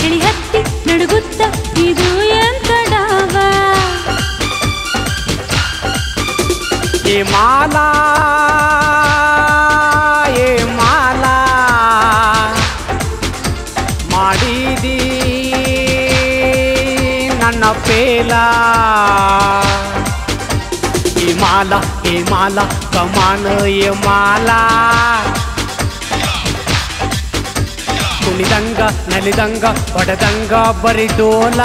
ಚಳಿ ಹತ್ತಿ ನಡುಗುತ್ತ ಇದು ಎಂತ ಡಾವ ಏ ಮಾಲಾ ಏ ಮಾಲಾ ಮಾಡಿದಿ ನನ್ನ ಪೇಲ ಏ ಮಾಲ ಏ ಮಾಲ ಕಮಾನ ಏ ಮಾಲಾ ಕುಣಿದಂಗ ನಲಿದಂಗ ಹೊಡೆದಂಗ ಬರಿ ಡೋಲ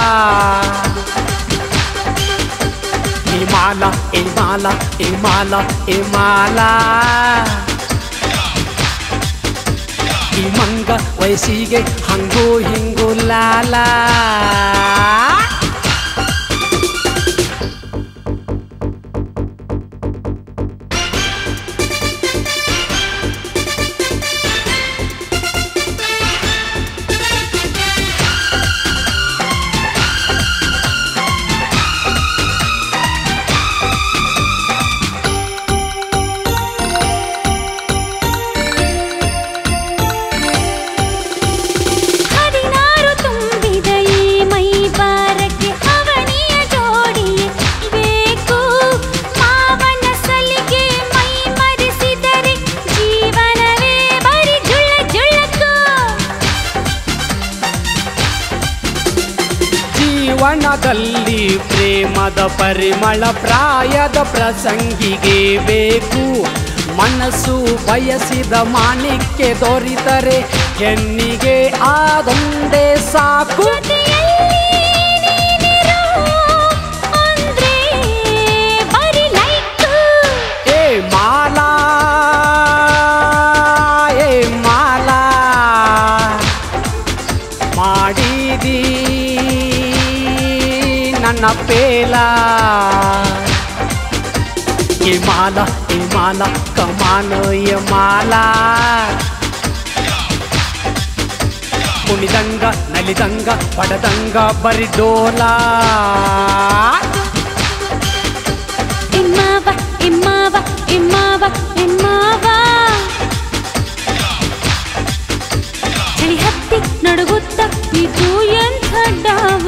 ಈ ಮಾಲ ಈ ಮಾಲ ಈ ಮಾಲ ಈ ಮಾಲ ಈ ಮಂಗ ವಯಸ್ಸಿಗೆ ಹಂಗು ಹಿಂಗು ಲಾಲ ಹದಿನಾರು ತುಂಬಿದ ಈ ಮೈ ಬಾರಕ್ಕೆ ಅವನಿಯ ಜೋಡಿಯೇ ಬೇಕು ಮಾವನ ಸಲಿಗೆ ಮೈ ಮರೆಸಿದರೆ ಜೀವನವೇ ಬರಿ ಜುಳ ಜುಳಕು ಜೀವನದಲ್ಲಿ ಪ್ರೇಮದ ಪರಿಮಳ ಪ್ರಾಯದ ಪ್ರಸಂಗಿಗೆ ಬೇಕು ಮನಸ್ಸು ಬಯಸಿದ ಮಾಣಿಕ್ಯ ದೊರೆತರೆ ಹೆಣ್ಣಿಗೆ ಆದೊಂದೇ ಸಾಕು ಜೊತೆಯಲ್ಲಿ ನೀನಿರು ಅಂದ್ರೆ ಬರಿ ಲೈಕು ಏ ಮಾಲಾ ಏ ಮಾಲಾ ಮಾಡಿದಿ ನನ್ನ ಪೇಲ ಏ ಮಾಲ ಏ ಮಾಲ ಕಮಾನ ಏ ಮಾಲಾ ಕುಣಿದಂಗ ನಲಿದಂಗ ಪಡದಂಗ ಬರಿ ಡೋಲಾ ಎಮ್ಮಾವ ಎಮ್ಮಾವ ಎಮ್ಮಾವ ಎಮ್ಮಾವ ಚಳಿ ಹತ್ತಿ ನಡುಗುತ್ತ ಇದು ಎಂಥ ಡಾವ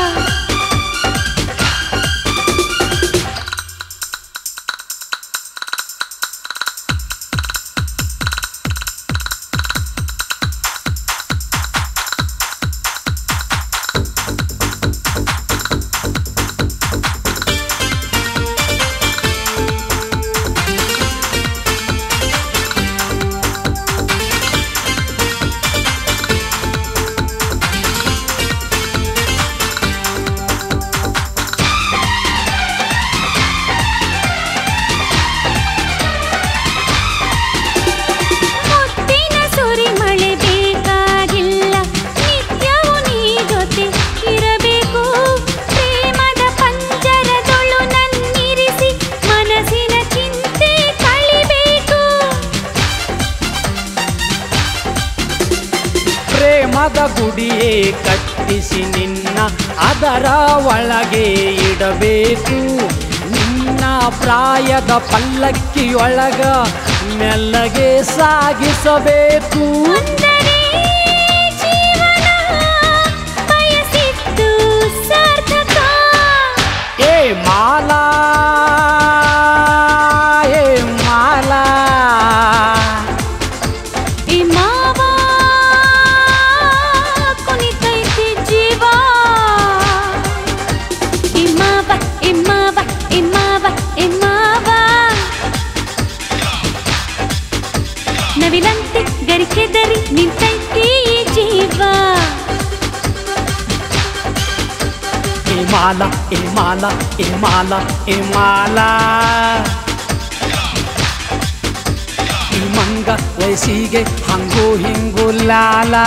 ಮುತ್ತಿನ ಸುರಿ ಮಳೆ ಬೇಕಾಗಿಲ್ಲ ನಿತ್ಯವೂ ನೀ ಜೊತೆ ಇರಬೇಕು ಪ್ರೇಮದ ಪಂಜರದೊಳು ನನ್ನಿರಿಸಿ ಮನಸ್ಸಿನ ಚಿಂತೆ ಕಳಿಬೇಕು ಪ್ರೇಮದ ಗುಡಿಯೇ ಕಟ್ಟಿಸಿ ನಿನ್ನ ಅದರ ಒಳಗೆ ಇಡಬೇಕು ನಿನ್ನ ಪ್ರಾಯದ ಪಲ್ಲಕ್ಕಿಯೊಳಗ ಮೆಲ್ಲಗೆ ಸಾಗಿಸಬೇಕು ಅಂದರೆ ಜೀವನ ಬಯಸಿದ್ದು ಸಾರ್ಥಕ ಏ ಮಾಲಾ ಏ ಮಾಲಾ ಈ ಮಾವ ಕುಣಿತೈತಿ ಜೀವ ಈ ಮಾವ ಈ ಮಾವ ಈ ಮಾವ ಈ ಮಾವ ನವಿಲಂತೆ ಗರಿಕೆದರಿ ನಿಂತೈತಿ ಈ ಜೀವ ಏ ಮಾಲಾ ಏ ಮಾಲಾ ಏ ಮಾಲಾ ಏ ಮಾಲಾ ಈ ಮಂಗ ವಯಸ್ಸಿಗೆ ಹಂಗು ಹಿಂಗು ಲಾಲಾ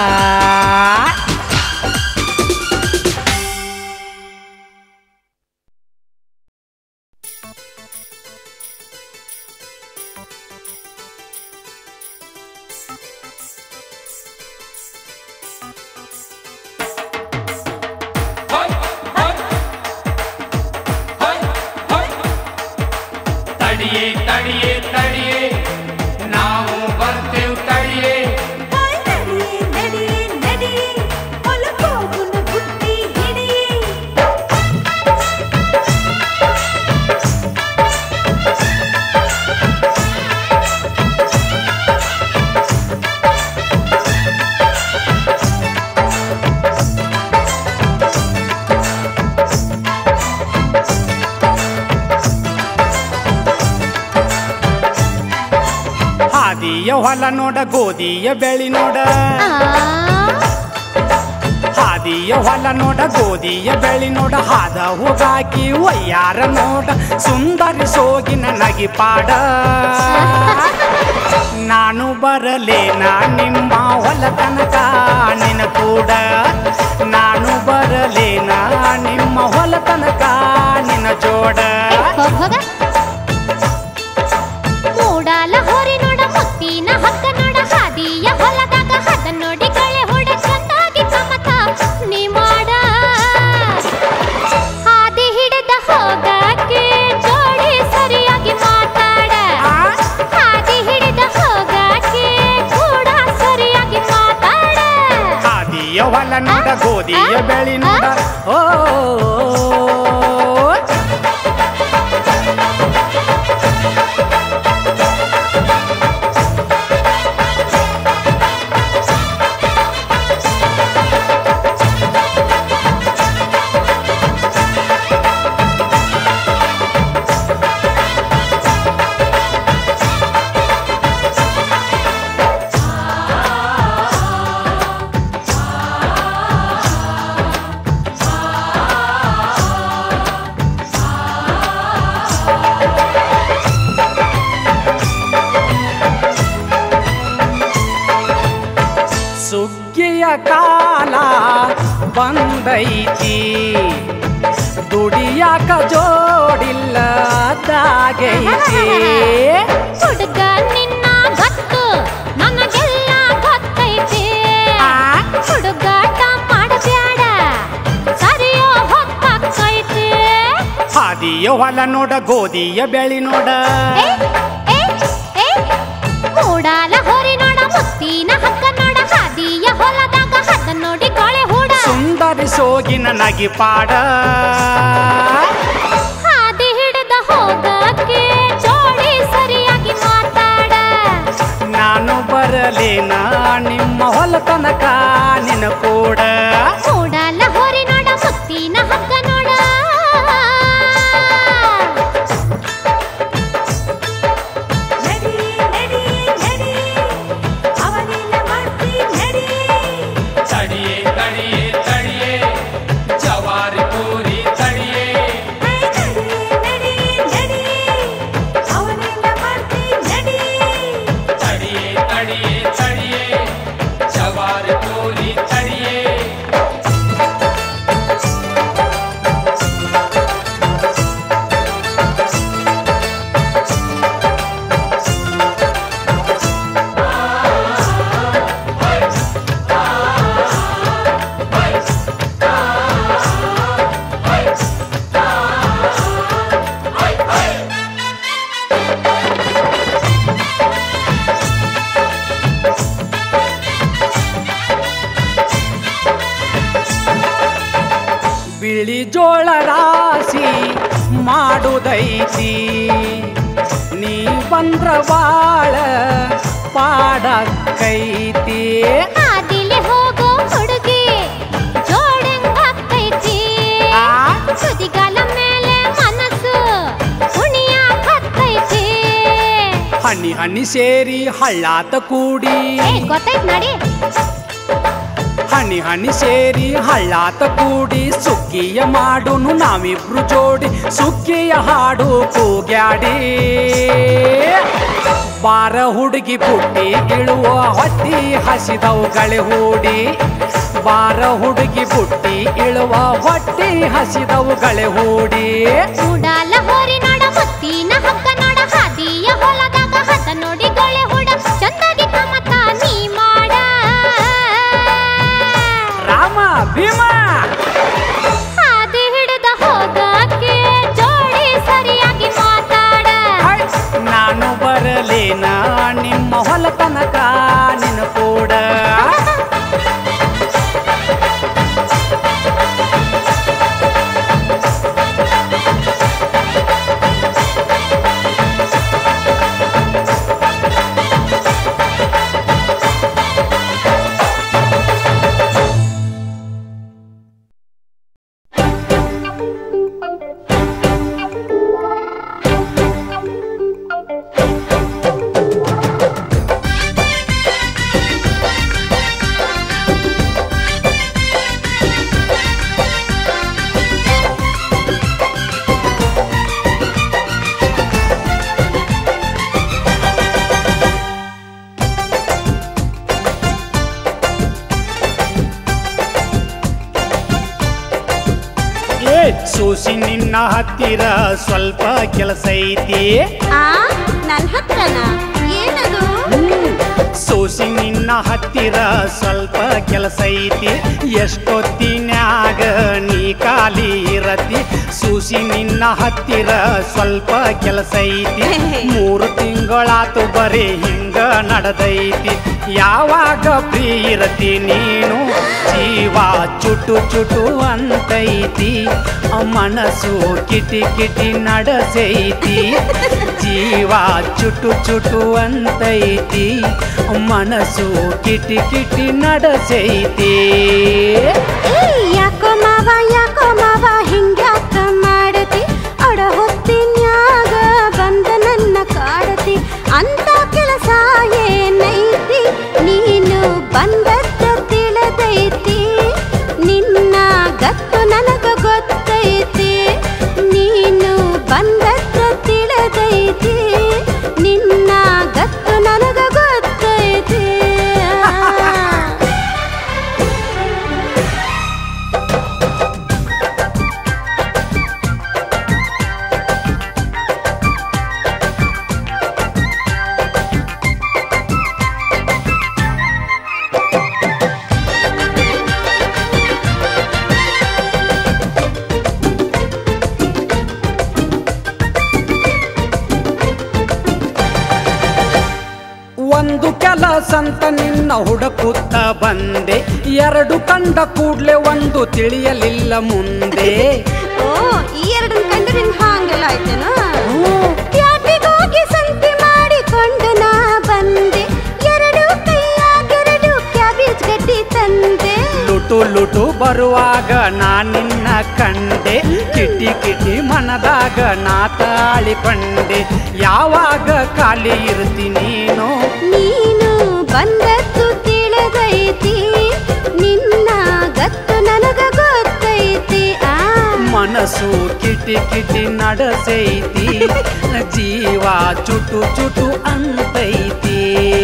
ತಡಿಯೇ ತಡಿಯೇ ತಡಿಯೇ ನಾವು ಬರ್ತೇವ್ ತಡಿಯೇ ಹೊಲ ನೋಡ ಗೋಧಿಯ ಬೆಳಿ ನೋಡ ಆ ಹಾದಿಯ ಹೊಲ ನೋಡ ಗೋಧಿಯ ಬೆಳಿ ನೋಡ ಹಾದ ಹೋಗಾಕಿ ಒಯ್ಯಾರ ನೋಡ ಸುಂದರಿ ಸೋಗಿನ ನಗಿಪಾಡ ನಾನು ಬರಲೇನ ನಿಮ್ಮ ಹೊಲ ತನಕ ನಿನ ಕೂಡ ನಾನು ಬರಲೇನ ನಿಮ್ಮ ಹೊಲ ತನಕ ನಿನ ಜೋಡ ಹೋಗ್ ಹೋಗ ಮೂಡಾಲ ಹೊರಿ ನೋಡ ಮುತ್ತಿನ ಹಗ್ಗ ನೋಡ ಹಾದಿಯ ಹೊಲದಾಗ ಹದ ನೋಡಿ ಕಳೆ ಹೊಡ ಚಂದಾಗಿ ಕಮತ ನೀ ಮಾಡ ಹಾದಿ ಹಿಡಿದ ಹೋಗಕ್ಕೆ ಜೋಡಿ ಸರಿಯಾಗಿ ಮಾತಾಡ ಹಾದಿ ಹಿಡಿದ ಹೋಗಕ್ಕೆ ಕೂಡ ಸರಿಯಾಗಿ ಮಾತಾಡ ಹಾದಿಯ ಹೊಲ ನೋಡ ಗೋಧಿಯ ಬೆಳಿ ನೋಡ ಓ ಸುಗ್ಗಿಯ ಕಾಲ ಬಂದೈತಿ ದುಡಿಯಾಕ ಜೋಡಿಲ್ಲದಾಗೈತಿ ಹುಡುಗ ನಿನ್ನ ಗೊತ್ತು ನನಗೆಲ್ಲ ಗೊತ್ತೈತಿ ಹುಡುಗಾಟ ಮಾಡಬ್ಯಾಡ ಸರಿಯೋ ಹೊತ್ತಾಕೈತಿ ಹಾದಿಯ ಹೊಲ ನೋಡ ಗೋಧಿಯ ಬೆಳಿ ನೋಡ ಏ, ಏ, ಏ, ಮೂಡಾಲ ಹೊರಿ ನೋಡ ಮುತ್ತಿನ ಹಗ್ಗ ನೋಡ ಹಾದಿಯ ಹೊಲದಾಗ ಹದ್ದ ನೋಡಿ ಕೊಳೆ ಹೂಡ ಸುಂದರಿ ಸೋಗಿನ ನಗಿಪಾಡ ಹಾದಿ ಹಿಡಿದ ಹೋಗಕ್ಕೆ ಜೋಡಿ ಸರಿಯಾಗಿ ಮಾತಾಡ ನಾನು ಬರಲೇನ ನಿಮ್ಮ ಹೊಲ ತನಕ ನಿನ ಕೂಡ ಮೂಡಾಲ ಹೊರಿ ನೋಡ ಮುತ್ತಿನ ಹಗ್ಗ ನೋಡ ನಡಿ ನಡಿ ನಡಿ ಅವನಿಲ್ಲ ಮಾಡ್ತಿ ನಡಿ ತಡಿಯೇ ತಡಿಯೇ ತಡಿಯೇ ಜವಾರಿ ಪೂರಿ ತಡಿಯೇ ನಡಿ ನಡಿ ನಡಿ ಅವನಿಲ್ಲ ಮಾಡ್ತಿ ನಡಿ ತಡಿಯೇ ತಡಿಯೇ ತಡಿಯೇ ಜವಾರಿ ಪೂರಿ ತಡಿಯೇ ಬಿಳಿ ಜೋಳ ರಾಶಿ ಮಾಡುದೈತಿ ನೀ ಬಂದ್ರ ಬಾಳ ಪಾಡಕ್ಕೈತಿ ಹಾದಿಲೆ ಹೋಗೋ ಹುಡುಗಿ ಜೋಡಂಗಾಕೈತಿ ಆ? ಸುದಿಗಾಲ ಮೇಲೆ ಮನಸ್ಸು ಕುಣಿಯಾಕತ್ತೈತಿ ಹನಿ ಹನಿ ಸೇರಿ ಹಳ್ಳಾತ ಕೂಡಿ ಏ ಗೊತ್ತೈತ್ ನಡಿ ಹನಿ ಹನಿ ಸೇರಿ ಹಳ್ಳಾತ ಕೂಡಿ ಸುಗ್ಗಿಯ ಮಾಡುನು ನಾವಿಬ್ರು ಜೋಡಿ ಸುಗ್ಗಿಯ ಹಾಡು ಕೂಗ್ಯಾಡಿ ಬಾರ ಹುಡುಗಿ ಪುಟ್ಟಿ ಇಳುವ ಹೊಟ್ಟಿ ಹಸಿದವುಗಳೇ ಹೂಡಿ ಬಾರ ಹುಡುಗಿ ಪುಟ್ಟಿ ಇಳುವ ಹೊಟ್ಟಿ ಹಸಿದವುಗಳೇ ಹೂಡಿ ಮೂಡಾಲ ಹೋರಿ ನೋಡ ಮುತ್ತಿನ ಹಗ್ಗ ನೋಡ ಹಾದಿಯ ಹೊಲದಾಗ ಹದ ನೋಡಿ ಗೊಳೆ ಹುಡ ಚಂದಾಗಿ ಕಮತ ನೀ ಮಾಡ ರಾಮ ಭೀಮ ಹಾದಿ ಹಿಡಿದ ಹೋಗಕ್ಕೆ ಜೋಡಿ ಸರಿಯಾಗಿ ಮಾತಾಡ ಹೈ, ನಾನು ಬರಲೇನ ನಿಮ್ಮ ಹೊಲ ತನಕ ನಿನ ಕೂಡ ಏ ಸೂಸಿ ನಿನ್ನ ಹತ್ತಿರ ಸ್ವಲ್ಪ ಕೆಲಸ ಐತಿ ಆ ನನ್ನ ಹತ್ರನ ಏನದು ಸೂಸಿ ನಿನ್ನ ಹತ್ತಿರ ಸ್ವಲ್ಪ ಕೆಲಸ ಐತಿ ಎಷ್ಟೊತ್ತಿನ್ಯಾಗ ನೀ ಖಾಲಿ ಇರತಿ ಸೂಸಿ ನಿನ್ನ ಹತ್ತಿರ ಸ್ವಲ್ಪ ಕೆಲಸ ಐತಿ ಮೂರು ತಿಂಗಳಾತು ಬರೀ ಹಿಂಗ ನಡೆದೈತಿ ಯಾವಾಗ ಫ್ರೀ ಇರತಿ ನೀನು ಜೀವ ಚುಟು ಚುಟು ಅಂತೈತಿ ಮನಸ್ಸು ಕಿಟಿ ಕಿಟಿ ನಡೆಸೈತಿ ಜೀವ ಚುಟು ಚುಟು ಅಂತೈತಿ ಮನಸ್ಸು ಕಿಟಿ ಕಿಟಿ ನಡೆಸೈತಿ ಏ ಯಾಕೋ ಮಾವ ಯಾಕೋ ಮಾವ ಹಿಂಗ್ಯಾಕ ಮಾಡತಿ ಅಡ ಹೊತ್ತಿನ್ಯಾಗ ಬಂದ ನನ್ನ ಕಾಡತಿ ಅಂತ ಕೆಲಸ ಏನೈತಿ ನೀನು ಬಂದದ್ದ ತಿಳಿದೈತಿ ನಿನ್ನ ಗತ್ತು ನನಗ ಗೊತ್ತೈತಿ ನೀನು ಬಂದದ್ದ ತಿಳಿದೈತಿ ನಿನ್ನ ಗತ್ತು ನನಗ ಗೊತ್ತೈತಿ ಒಂದು ಕೆಲಸ ಅಂತ ನಿನ್ನ ಹುಡುಕುತ್ತ ಬಂದೆ ಎರಡು ಕಂಡ ಕೂಡ್ಲೆ ಒಂದು ತಿಳಿಯಲಿಲ್ಲ ಮುಂದೆ ಓ ಈ ಎರಡನ್ನ ಕಂಡು ನಿನ್ ಹಾಂಗೆಲ್ಲ ಆಯ್ತೇನ ಪ್ಯಾಟಿಗೋಗಿ ಸಂತೆ ಮಾಡಿಕೊಂಡು ನಾ ಬಂದೆ ಎರಡು ಕೈಯಾಗೆರಡು ಕ್ಯಾಬೇಜ್ ಗಡ್ಡಿ ತಂದೆ ಲುಟು ಲುಟು ಬರುವಾಗ ನಾ ನಿನ್ನ ಕಂಡೆ ಕಿಟಿ ಕಿಟಿ ಮನದಾಗ ನಾ ತಾಳಿಕೊಂಡೆ ಯಾವಾಗ ಖಾಲಿ ಇರ್ತಿ ನೀನು ನೀನು ಬಂದದ್ದು ತಿಳಿದೈತಿ ನಿನ್ನ ಗತ್ತು ನನಗ ಗೊತ್ತೈತಿ ಆ ಮನಸ್ಸು ಕಿಟಿ ಕಿಟಿ ನಡೆಸೈತಿ ಜೀವ ಚುಟು ಚುಟು ಅಂತೈತಿ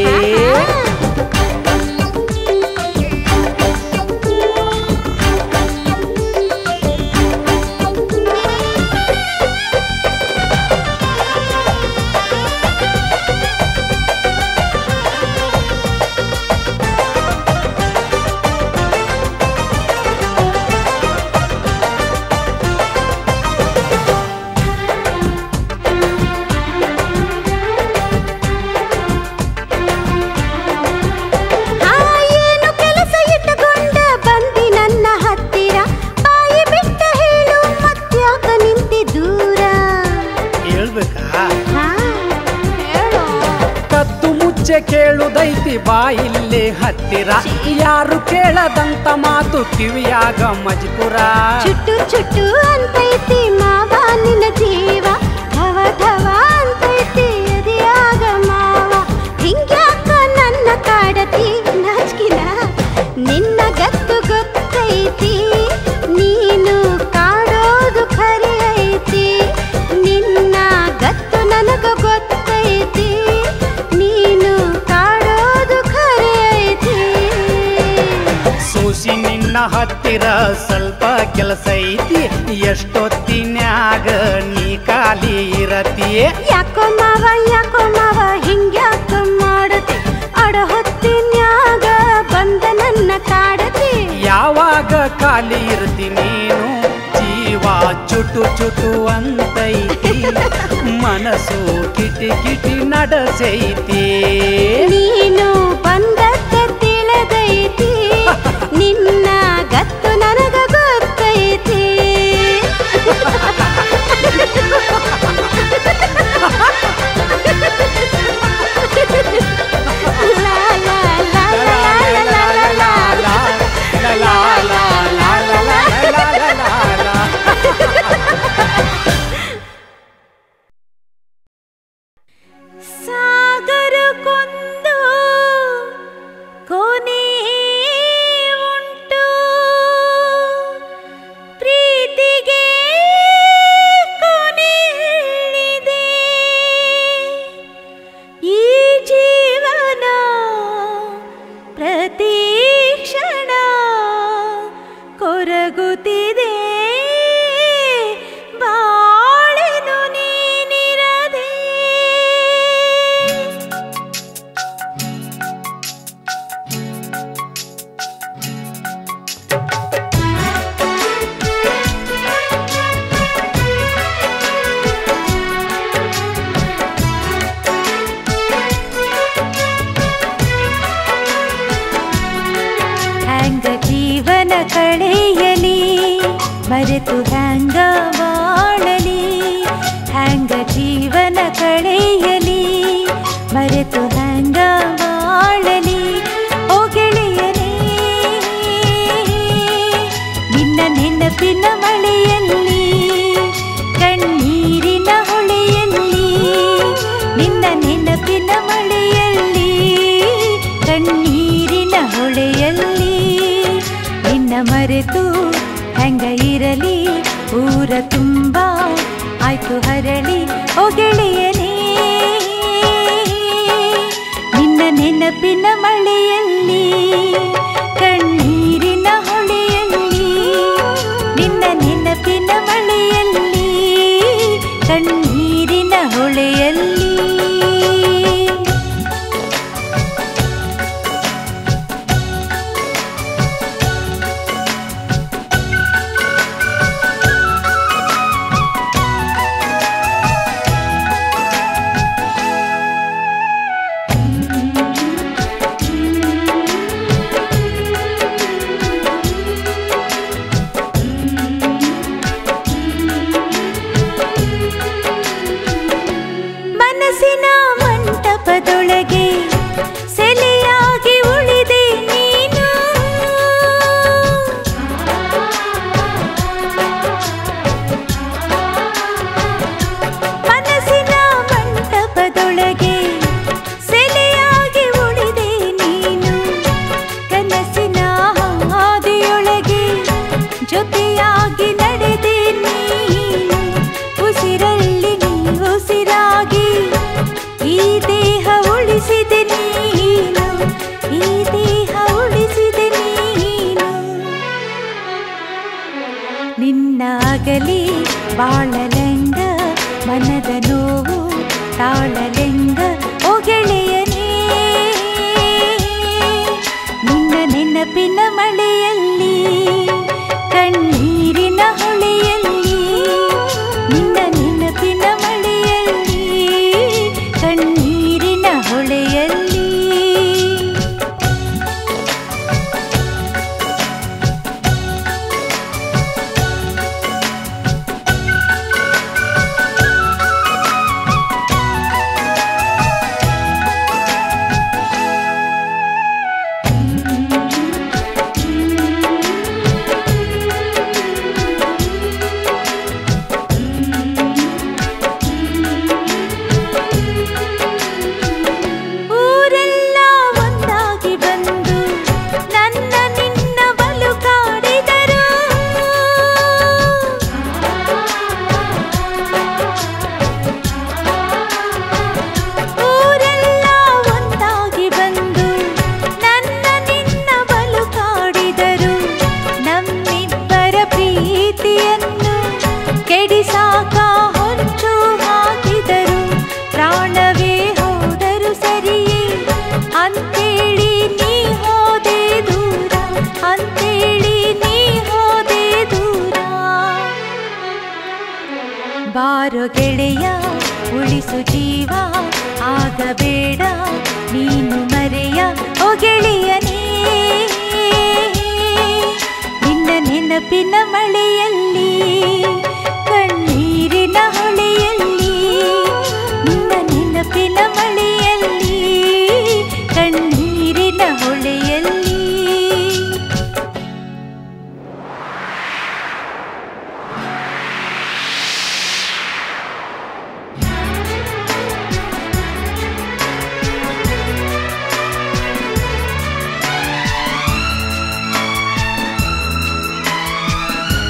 ಆ, ಏನು ಕೆಲಸ ಇಟ್ಟುಕೊಂಡ ಬಂದಿ ನನ್ನ ಹತ್ತಿರ ಬಾಯಿ ಬಿಟ್ಟ ಹೇಳು ಮತ್ಯಾಕ ನಿಂತಿ ದೂರ ಹೇಳ್ಬೇಕಾ ಹಾ, ಹೇಳು. ಕದ್ದು ಮುಚ್ಚೆ ಕೇಳುದೈತಿ ಬಾಯಿಲ್ಲೇ ಹತ್ತಿರ ಯಾರು ಕೇಳದಂತ ಮಾತು ಕಿವಿಯಾಗ ಮಜ್ಪುರ ಚುಟ್ಟು ಚುಟ್ಟು ಅಂತೈತಿ ಮಾವ ನಿನ್ನ ಜೀವ ಧವ ಧವ ಅಂತೈತಿ ಎದೆಯಾಗ ಮಾವ ಹಿಂಗ್ಯಾಕ ನನ್ನ ಕಾಡತಿ ನಾಚ್ಕಿನ ನಿನ್ನ ಗತ್ತು ಗೊತ್ತೈತಿ ನೀನು ಕಾಡೋದು ಖರೆ ಐತಿ ನಿನ್ನ ಗತ್ತು ನನಗ ಗೊತ್ತೈತಿ ನೀನು ಕಾಡೋದು ಖರೆ ಐತಿ ಸೂಸಿ ನಿನ್ನ ಹತ್ತಿರ ಸ್ವಲ್ಪ ಕೆಲಸ ಐತಿ ಎಷ್ಟೊತ್ತಿನ್ಯಾಗ ನೀ ಖಾಲಿ ಇರತಿ ಯಾಕೋ ಮಾವ ಯಾಕೋ ಮಾವ ಹಿಂಗ್ಯಾಕ ಮಾಡತಿ ಅಡ ಹೊತ್ತಿನ್ಯಾಗ ಬಂದ ನನ್ನ ಕಾಡತಿ ಯಾವಾಗ ಖಾಲಿ ಇರ್ತಿ ನೀನು ಜೀವ ಚುಟು ಚುಟು ಅಂತೈತಿ ಮನಸ್ಸು ಕಿಟಿ ಕಿಟಿ ನಡೆಸೈತಿ ನೀನು ಬಂದದ್ದ ತಿಳಿದೈತಿ ನಿನ್ನ ಗತ್ತು ನನಗ ಗೊತ್ತೈತಿ ಲಾ, ಲಾ, ಲಾ, ಲಾ, ಲಾ, ಲಾ, ಲಾ, ಲಾ. ಸಾಗರ ಕೊಂದು ಕೊನೆ ಉಂಟು ಪ್ರೀತಿಗೆ ಕೊನೆ ಹೇಳಿದೆ ಈ ಜೀವನ ಪ್ರತಿ ಕ್ಷಣ ಕೊರಗುತ್ತಿದೆ ಕಳೆಯಲಿ ಮರೆತು ಹ್ಯಾಂಗ ಬಾಳಲಿ ಹ್ಯಾಂಗ ಜೀವನ ಕಳೆಯಲಿ ಮರೆತು ಹ್ಯಾಂಗ ಬಾಳಲಿ ಓ ಗೆಳೆಯನೇ ನಿನ್ನ ನೆನಪಿನ ಮಳೆಯಲ್ಲಿ ಕಣ್ಣೀರಿನ ಹೊಳೆಯಲ್ಲಿ ನಿನ್ನ ನೆನಪಿನ ಮಳೆಯಲ್ಲಿ ಕಣ್ಣೀರಿನ ಹೊಳೆಯಲ್ಲಿ ನಿನ್ನ ಮರೆತು ಹೆಂಗ ಇರಲಿ ಊರ ತುಂಬ ಆಯ್ತು ಹರಳಿ ಓ ಗೆಳೆಯನೇ ನಿನ್ನ ನೆನಪಿನ ಮಳೆಯಲ್ಲಿ ಕಣ್ಣೀರಿನ ಹೊಳೆಯಲ್ಲಿ ನಿನ್ನ ನೆನಪಿನ ಮಳೆಯಲ್ಲಿ ಕಣ್ಣೀರಿನ ಹೊಳೆಯಲ್ಲಿ ಮನಸ್ಸಿನ ಮಂಟಪದೊಳಗೆ ಸೆಲೆಯಾಗಿ ಉಳಿದೆ ನೀನು ಮನಸ್ಸಿನ ಮಂಟಪದೊಳಗೆ ಸೆಲೆಯಾಗಿ ಉಳಿದೆ ನೀನು ಕನಸಿನ ಹಾದಿಯೊಳಗೆ ಜೊತೆಯಾಗಿ ನಡೆದೆ ನೀನು ಉಸಿರಲ್ಲಿ ನೀ ಉಸಿರಾಗಿ ಈ ದೇಹ ಉಳಿಸಿದೆ ನೀನು ಈ ದೇಹ ಉಳಿಸಿದೆ ನೀನು ನಿನ್ನ ಅಗಲಿ ಬಾಳಲೆಂಗ ಮನದ ನೋವು ತಾಳಲೆಂಗ ಓ ಗೆಳೆಯನೇ ನಿನ್ನ ನೆನಪಿನ ಮಳೆಯಲ್ಲಿ ಕಣ್ಣೀರಿನ ಹೊಳೆಯಲ್ಲಿ ನಿನ್ನ ನೆನಪಿನ ಮಳೆಯಲ್ಲಿ ಕಣ್ಣೀರಿನ ಹೊಳೆಯಲ್ಲಿ ಊರೆಲ್ಲ ಒಂದಾಗಿ ಬಂದು ನನ್ನ ನಿನ್ನ ಬಲು ಕಾಡಿದರು ಊರೆಲ್ಲ ಒಂದಾಗಿ ಬಂದು ನನ್ನ ನಿನ್ನ ಬಲು ಕಾಡಿದರು ನಮ್ಮಿಬ್ಬರ ಪ್ರೀತಿಯನ್ನು ಕೆಡಿಸಾಕ ಹೊಂಚು ಹಾಕಿದರು ಪ್ರಾಣವೇ ಹೋದರು ಸರಿಯೇ ಅಂತೇಳಿ ನೀ ಹೋದೆ ದೂರ ಅಂತೇಳಿ ನೀ ಹೋದೆ ದೂರ ಬಾರೋ ಗೆಳೆಯ ಉಳಿಸು ಜೀವ ಆಗಬೇಡ ನೀನು ಮರೆಯ ಓ ಗೆಳೆಯನೇ ನಿನ್ನ ನೆನಪಿನ ಮಳೆಯಲ್ಲಿ ಕಣ್ಣೀರಿನ ಹೊಳೆಯಲ್ಲಿ ನಿನ್ನ ನೆನಪಿನ ಮಳೆಯಲ್ಲಿ ಕಣ್ಣೀರಿನ ಹೊಳೆಯಲ್ಲಿ ಿ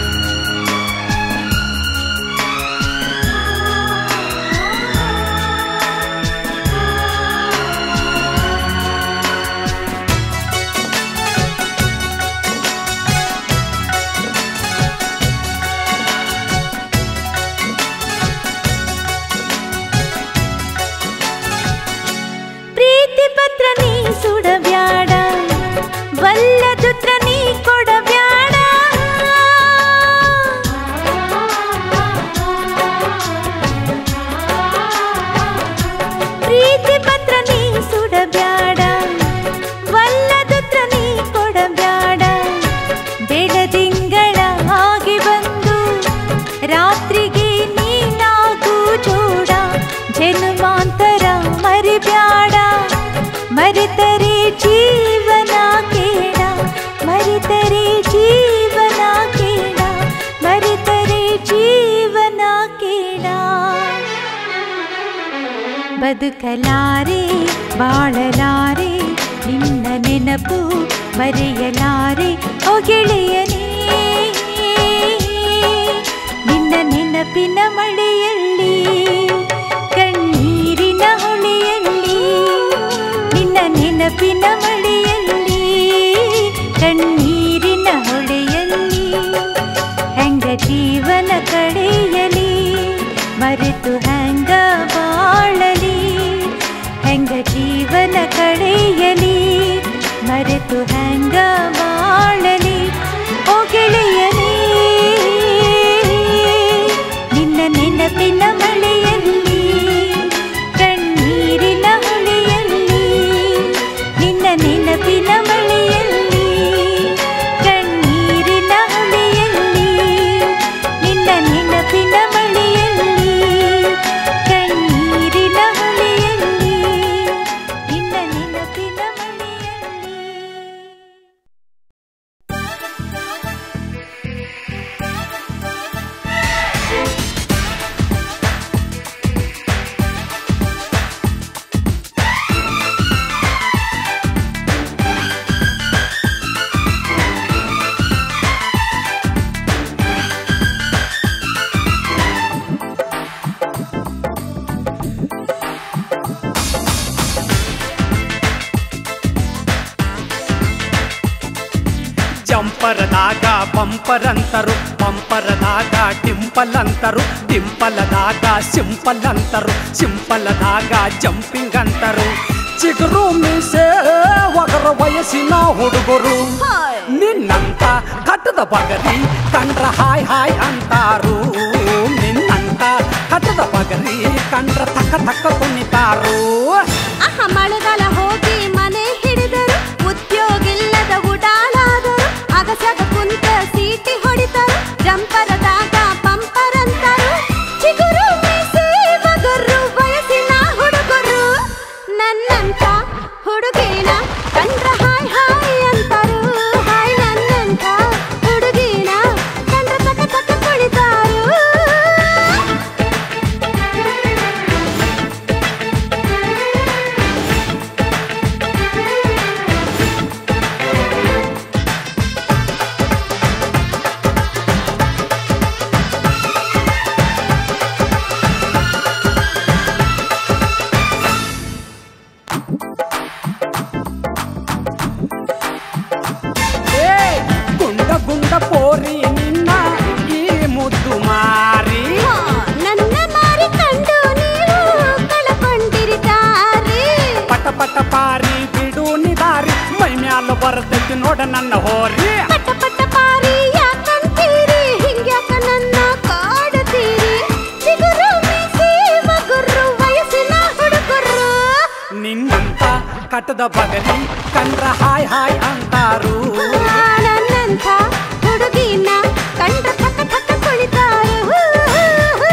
ತಿಂಗಳಾಗಿ ಬಂದು ರಾತ್ರಿಗೆ ನೀನಾಗೂ ಜೋಡ ಜನ್ಮಾಂತರ ಮರಿಬ್ಯಾಡ ಮರೆತರೆ ಜೀವನ ಕೇಳ ಮರೆತರೆ ಜೀವನ ಕೇಳ ಮರೆತರೆ ಜೀವನ ಕೇಳ ಬದುಕಲಾರೆ ಬಾಳಲಾರೆ ನಿನ್ನ ನೆನಪು ಮರೆಯಲಾರೆ ಓ ಗೆಳೆಯನೇ ನಿನ್ನ ನೆನಪಿನ ಮಳೆಯಲ್ಲಿ ಕಣ್ಣೀರಿನ ಹೊಳೆಯಲ್ಲಿ ನಿನ್ನ ನೆನಪಿನ ಮಳೆಯಲ್ಲಿ ಕಣ್ಣೀರಿನ ಹೊಳೆಯಲ್ಲಿ ಹೆಂಗ ಜೀವನ ಕಳೆಯಲಿ ಮರೆತು ಹೆಂಗ ಬಾಳಲಿ ಹೆಂಗ ಜೀವನ ಕಳೆಯಲಿ ಮರೆತು ಹೆಂಗ ಬಾಳಲಿ ಓ ಗೆಳೆಯನೇ ನಿನ್ನ ನೆನಪಿನ ಮಳೆಯಲ್ಲಿ ಕಣ್ಣೀರಿನ ಹೊಳೆಯಲ್ಲಿ ನಿನ್ನ ನೆನಪಿನ ಮಳೆಯಲ್ಲಿ ಕಣ್ಣೀರಿನ ಹೊಳೆಯಲ್ಲಿ ನಿನ್ನ ನೆನಪಿನ ಮಳೆಯಲ್ಲಿ ಕಣ್ಣೀರಿನ ಹೊಳೆಯಲ್ಲಿ ನಿನ್ನ ನೆನಪಿನ ಮಳೆಯಲ್ಲಿ ಜಂಪರದಾಗ ಬಂಪರ್ ಅಂತರು ಬಂಪರದಾಗ ಟಿಂಪಲ್ ಅಂತರು ಟಿಂಪಲದಾಗ ಸಿಂಪಲ್ ಅಂತರು ಸಿಂಪಲದಾಗ ಜಂಪಿಂಗ್ ಅಂತರು ಚಿಗುರು ಮೀಸೆ ಒಗರ ವಯಸ್ಸಿನ ಹುಡುಗರು ನಿನ್ನಂತ ಕಟ್ಟದ ಬಗರಿ ಕಂಡ್ರ ಹಾಯ್ ಹಾಯ್ ಅಂತಾರು ನಿನ್ನಂತ ಕಟ್ಟದ ಬಗರಿ ಕಂಡ್ರ ತಕ್ಕ ತಕ್ಕ ಕುಣಿತಾರು ಆಹ ಮಳೆಗಾಲ ಹೋಗಿ ಮನೆ ಹಿಡಿದರು ಉದ್ಯೋಗಿಲ್ಲದ ಉಡಾಲಾದರು ಅಗಸದ ಕುಂತ ಸೀಟಿ ಹೊಡಿತರು ಜಂಪರದಾಗ ಪಂಪರ್ ಅಂತಾರು ಚಿಗುರು ಮೀಸೆ ಮಗರು ವಯಸ್ಸಿನ ಹುಡುಗರು ನನ್ನಂತ ಹುಡುಗಿನ ಕಂಡ್ರ ಹಾಯ್ ಹಾಯ್ ಅಂತಾರು ಹಾಯ್ ನನ್ನಂತ ಹುಡುಗಿನ ಕಂಡ್ರ ತಕ ತಕ ಕುಳಿತಾರು ಏ ಗುಂಡ ಗುಂಡ ಪೋರಿ ನಿನ್ನ ಈ ಮುದ್ದು ಮಾರಿ ಹಾ, ನನ್ನ ಮಾರಿ ಕಂಡು ನೀವು ಕಳಕೊಂಡಿರಿದ್ದಾರೆ ಪಟ ಪಟ ಪಾರಿ ಬಿಡು ನಿದಾರಿ ಮೈ ಮ್ಯಾಲ ಬರ್ತೈತಿ ನೋಡ ನನ್ನ ಹೋರಿ ಪಟ ಪಟ ಪಾರಿ ಯಾಕಂತೀರಿ ಹಿಂಗ್ಯಾಕ ನನ್ನ ಕಾಡುತ್ತೀರಿ ಚಿಗುರು ಮೀಸಿ ಮಗುರು ವಯಸ್ಸಿನ ಹುಡುಗರು ನಿನ್ನಂತ ಕಟ್ಟದ ಬಗರಿ ಕಂಡ್ರ ಹಾಯ್ ಹಾಯ್ ಅಂತಾರು ಆ, ನನ್ನಂಥ ಹುಡುಗಿನ ಕಂಡ ಥಕ ಥಕ ಕುಳಿತಾರು ಹೂ, ಹೂ, ಹೂ.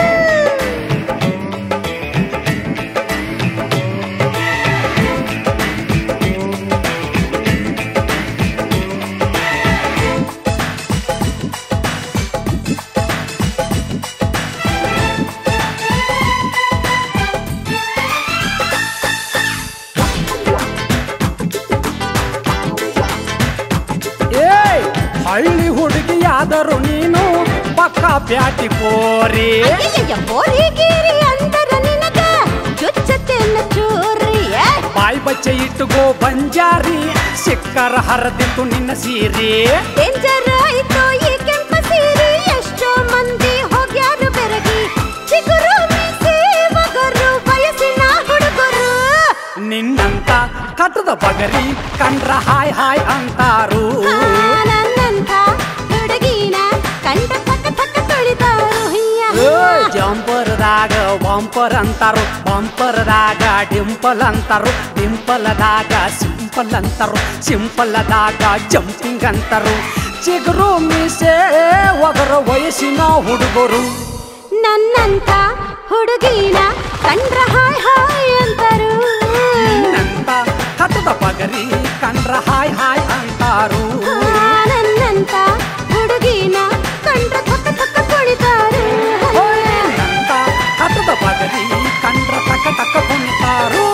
ಏ ಹಳ್ಳಿ ಹುಡುಗಿಯಾದರು ನೀನು ಪಕ್ಕ ಬ್ಯಾಟಿ ಪೋರಿ ಅಯ್ಯಯ್ಯ, ಬೋರಿಗೀರಿ ಅಂದರ ನಿನಗ ಚುಚ್ಚತೆನ್ನ ಚೂರಿ ಏ, ಬಾಯಿ ಬಚ್ಚೆ ಇಟ್ಟುಗೋ ಬಂಜಾರಿ ಸಿಕ್ಕರ ಹರದಿತ್ತು ನಿನ್ನ ಸೀರೆ ಡೇಂಜರ್ ಆಯ್ತು ಈ ಕೆಂಪ ಸೀರೆ ಎಷ್ಟೋ ಮಂದಿ ಹೋಗ್ಯಾರು ಬೆರಗಿ ಚಿಗುರು ಮೀಸಿ ಮಗರು ವಯಸ್ಸಿನ ಹುಡುಗರು ನಿನ್ನಂತ ಕಟ್ಟದ ಬಗರಿ ಕಂಡ್ರ ಹಾಯ್ ಹಾಯ್ ಅಂತಾರು ಆ, ನನ್ನಂಥ ಹುಡುಗಿನ ಕಂಡ ಪಕ್ಕ ಪಕ್ಕ ತುಳಿತಾರು ಜಂಪರ್ದಾಗ ಬಂಪರ್ ಅಂತಾರು ಬಂಪರ್ದಾಗ ಡಿಂಪಲ್ ಅಂತಾರು ಡಿಂಪಲ್ದಾಗ ಸಿಂಪಲ್ ಅಂತಾರು ಸಿಂಪಲ್ದಾಗ ಜಂಪಿಂಗ್ ಅಂತಾರು ಚಿಗುರು ಮೀಸೆ ಒಗರ ವಯಸ್ಸಿನ ಹುಡುಗರು ನನ್ನಂತ ಹುಡುಗಿನ ಕಂಡ್ರ ಹಾಯ್ ಹಾಯ್ ಅಂತಾರು ನಂತ ಕಟ್ಟದ ಪಗರಿ ಕಂಡ್ರ ಹಾಯ್ ಹಾಯ್ ಅಂತಾರು ಆ, ನನ್ನಂತ ಹುಡುಗಿನ ಕಂಡ್ರ ತಕ್ಕ ತಕ್ಕ ಕುಳಿತಾರು ನಂತ ಕಟ್ಟದ ಪಗರಿ ಕಂಡ್ರ ತಕ್ಕ ತಕ್ಕ ಕುಣಿತಾರು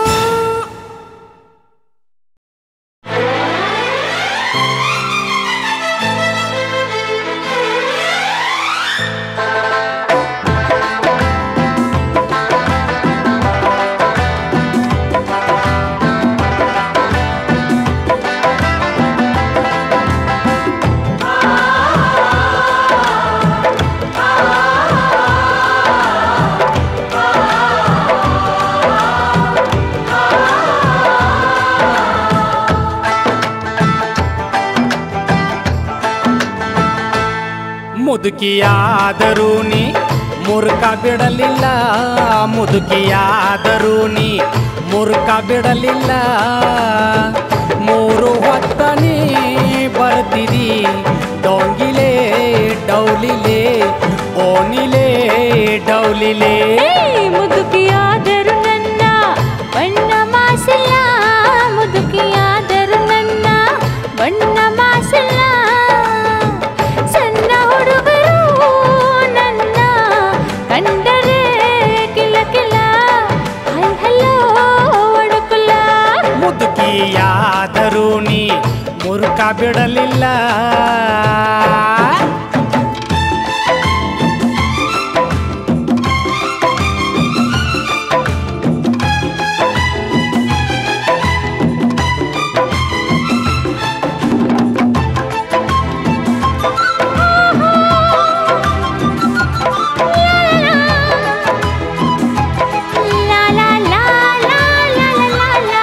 ಮುದುಕಿಯಾದರೂ ನೀ ಮುರುಕ ಬಿಡಲಿಲ್ಲ ಮುದುಕಿಯಾದರೂ ನೀ ಮುರುಕ ಬಿಡಲಿಲ್ಲ ಮೂರು ಹೊತ್ತ ನೀ ಬರ್ತಿದಿ ಡೊಂಗಿಲೆ ಡೌಲಿಲೆ ಓನಿಲೆ ಡೌಲಿಲೆ ಮುದುಕಿಯಾದರು ನನ್ನ ಬಣ್ಣ ಮಾಸಿಲ್ಲ ಮುದುಕಿಯಾದರು ನನ್ನ ಬಣ್ಣ ಮಾಸಿಲ್ಲ ಸಣ್ಣ ಹುಡುಗರು ನನ್ನ ಕಂಡರೆ ಕಿಲ ಕಿಲ ಹೈ ಹಲೋ ಒಡಕುಲ ಮುದುಕಿಯಾದರೂ ನೀ ಮುರುಕ ಬಿಡಲಿಲ್ಲ ಲಾ ಲಾ ಲಾ ಲಾ ಲಾ ಲಾ ಲಾ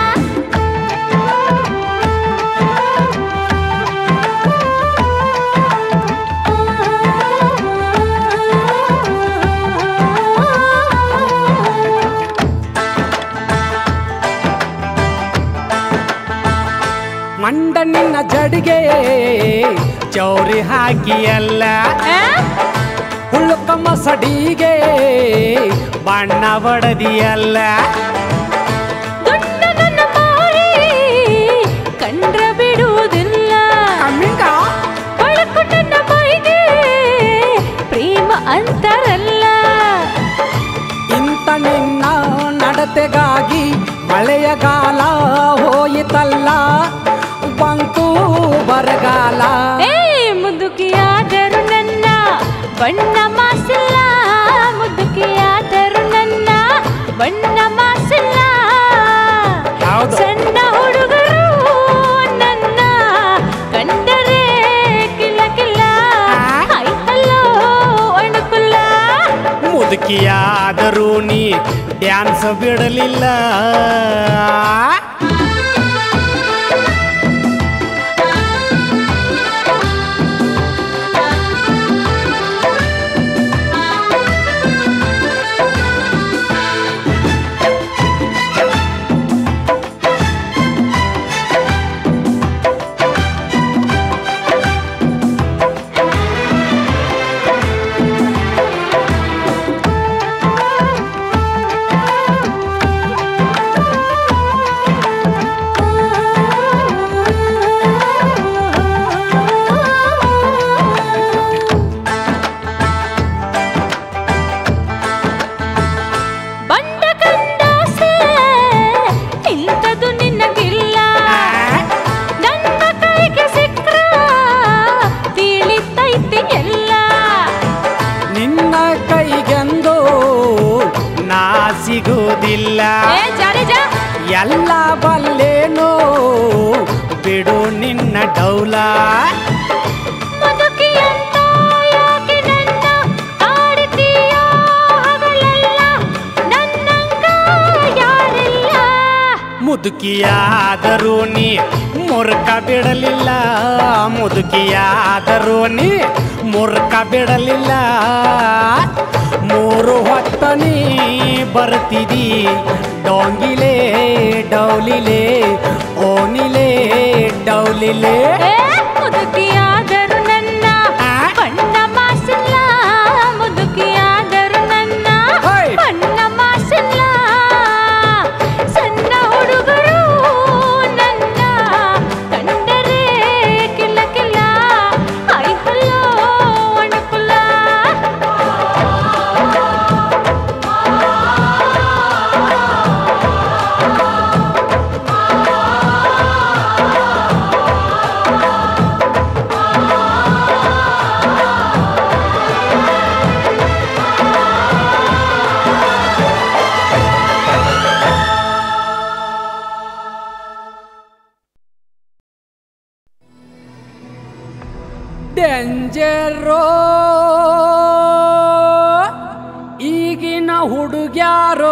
ಮಂಡ ನಿನ್ನ ಜಡಿಗೆ ಚೌರಿ ಹಾಕಿಯಲ್ಲ ಹುಳುಕ ಮಸಡಿಗೆ ಬಣ್ಣ ಬಡದಿಯಲ್ಲ ದುಡ್ಡ ನನ್ನ ಮಾರಿ ಕಂಡ್ರ ಬಿಡುವುದಿಲ್ಲ ಬಳಕು ನನ್ನ ಮೈಗೆ ಪ್ರೇಮ ಅಂತಾರಲ್ಲ ಇಂಥ ನಿನ್ನ ನಡತೆಗಾಗಿ ಮಳೆಯಗಾಲ ಹೋಯಿತಲ್ಲ ಬಂತು ಬರಗಾಲ ಏ ಮುದುಕಿಯಾದರು ನನ್ನ ಬಣ್ಣ ಮಾಸಿಲ್ಲ ಮುದುಕಿಯಾದರು ನನ್ನ ಬಣ್ಣ ಮಾಸಿಲ್ಲ ಹೌದು. ಸಣ್ಣ ಹುಡುಗರು ನನ್ನ ಕಂಡರೆ ಕಿಲ ಕಿಲ ಹೈ ಹಲೋ ಅಣಕುಲ್ಲ ಮುದುಕಿಯಾದರೂ ನೀ ಡ್ಯಾನ್ಸ್ ಬಿಡಲಿಲ್ಲ ಬಂಡ ಕಂಡಾಸೆ ಇಂಥದು ನಿನ್ನಗಿಲ್ಲ ನನ್ನ ಕೈಗೆ ಸಿಕ್ರ ತಿಳಿತೈತಿ ಎಲ್ಲ ನಿನ್ನ ಕೈಗೆಂದು ನಾ ಸಿಗುವುದಿಲ್ಲ ಏ ಜಾರೆ ಜಾ ಎಲ್ಲ ಬಲ್ಲೇನೋ ಬಿಡು ನಿನ್ನ ಡೌಲ ಮುದುಕಿಯಂತ ಯಾಕೆ ನನ್ನ ಕಾಡ್ತೀಯೋ ಹಗಲೆಲ್ಲ ನನ್ನಂಗ ಯಾರಿಲ್ಲ ಮುದುಕಿಯಾದರೂ ನೀ ಮುರುಕ ಬಿಡಲಿಲ್ಲ ಮುದುಕಿಯಾದರೂ ನೀ ಮುರುಕ ಬಿಡಲಿಲ್ಲ ಮೂರು ಹೊತ್ತ ನೀ ಬರ್ತಿದಿ ಡೋಂಗಿಲೆ ಡೌಲಿಲೆ ಓನಿಲೆ ಡೌಲಿಲೆ ಏ, ಮುದುಕಿಯಾದರು ನನ್ನ ಆ? ಬಣ್ಣ ಮಾಸಿಲ್ಲ ಮುದುಕಿಯಾದರು ನನ್ನ ಹೋಯ್. ಬಣ್ಣ ಮಾಸಿಲ್ಲ ಸಣ್ಣ ಹುಡುಗರು ನನ್ನ ಕಂಡರೆ ಕಿಲ್ಲ ಕಿಲ್ಲ ಐ ಹುಲ್ಲೋ ಒಣಕುಲ್ಲ ಡೇಂಜರೋ ಈಗಿನ ಹುಡುಗ್ಯಾರೋ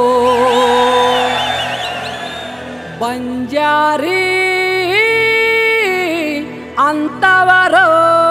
ಬಂಜಾರಿ ಅಂತವರೋ